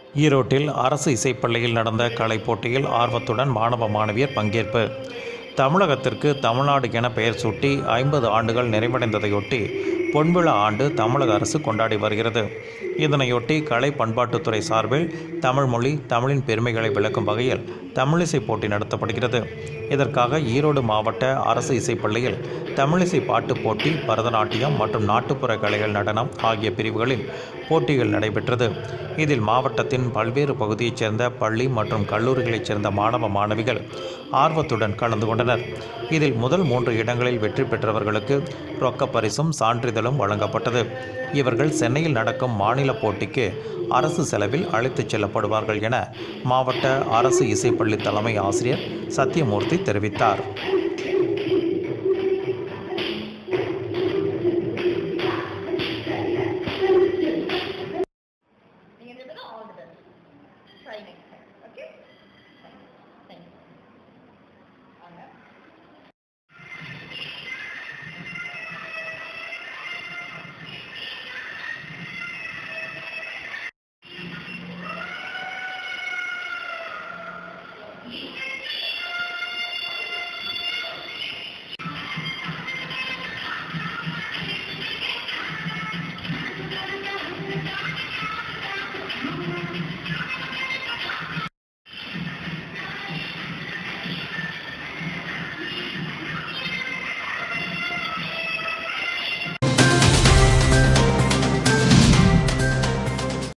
ஈரோட்டில் அரசு இசைப்பள்ளியில் நடந்த கலைப் போட்டியில் ஆர்வத்துடன் மாணவ மாணவியர் பங்கேற்பு தமிழகத்திற்கு தமிழ்நாடு என பெயர் சூட்டி ஐம்பது ஆண்டுகள் நிறைவடைந்ததையொட்டி பொன்விழா ஆண்டு தமிழக அரசு கொண்டாடி வருகிறது இதனையொட்டி கலை பண்பாட்டுத்துறை சார்பில் தமிழ் மொழி தமிழின் பெருமைகளை விளக்கும் வகையில் தமிழிசை போட்டி நடத்தப்படுகிறது இதற்காக ஈரோடு மாவட்ட அரசு இசைப்பள்ளியில் தமிழிசை பாட்டு போட்டி பரதநாட்டியம் மற்றும் நாட்டுப்புற கலைகள் நடனம் ஆகிய பிரிவுகளில் போட்டிகள் நடைபெற்றது இதில் மாவட்டத்தின் பல்வேறு பகுதியைச் சேர்ந்த பள்ளி மற்றும் கல்லூரிகளைச் சேர்ந்த மாணவ மாணவிகள் ஆர்வத்துடன் கலந்து கொண்டனர் இதில் முதல் மூன்று இடங்களில் வெற்றி பெற்றவர்களுக்கு ரொக்கப் பரிசும் சான்றிதழும் வழங்கப்பட்டது இவர்கள் சென்னையில் நடக்கும் மாநில போட்டிக்கு அரசு செலவில் அழைத்துச் செல்லப்படுவார்கள் என மாவட்ட அரசு இசைப்பள்ளி தலைமை ஆசிரியர் சத்யமூர்த்தி தெரிவித்தார் நீங்க இந்த தடவை all the best try next time okay thank you வாங்க Thank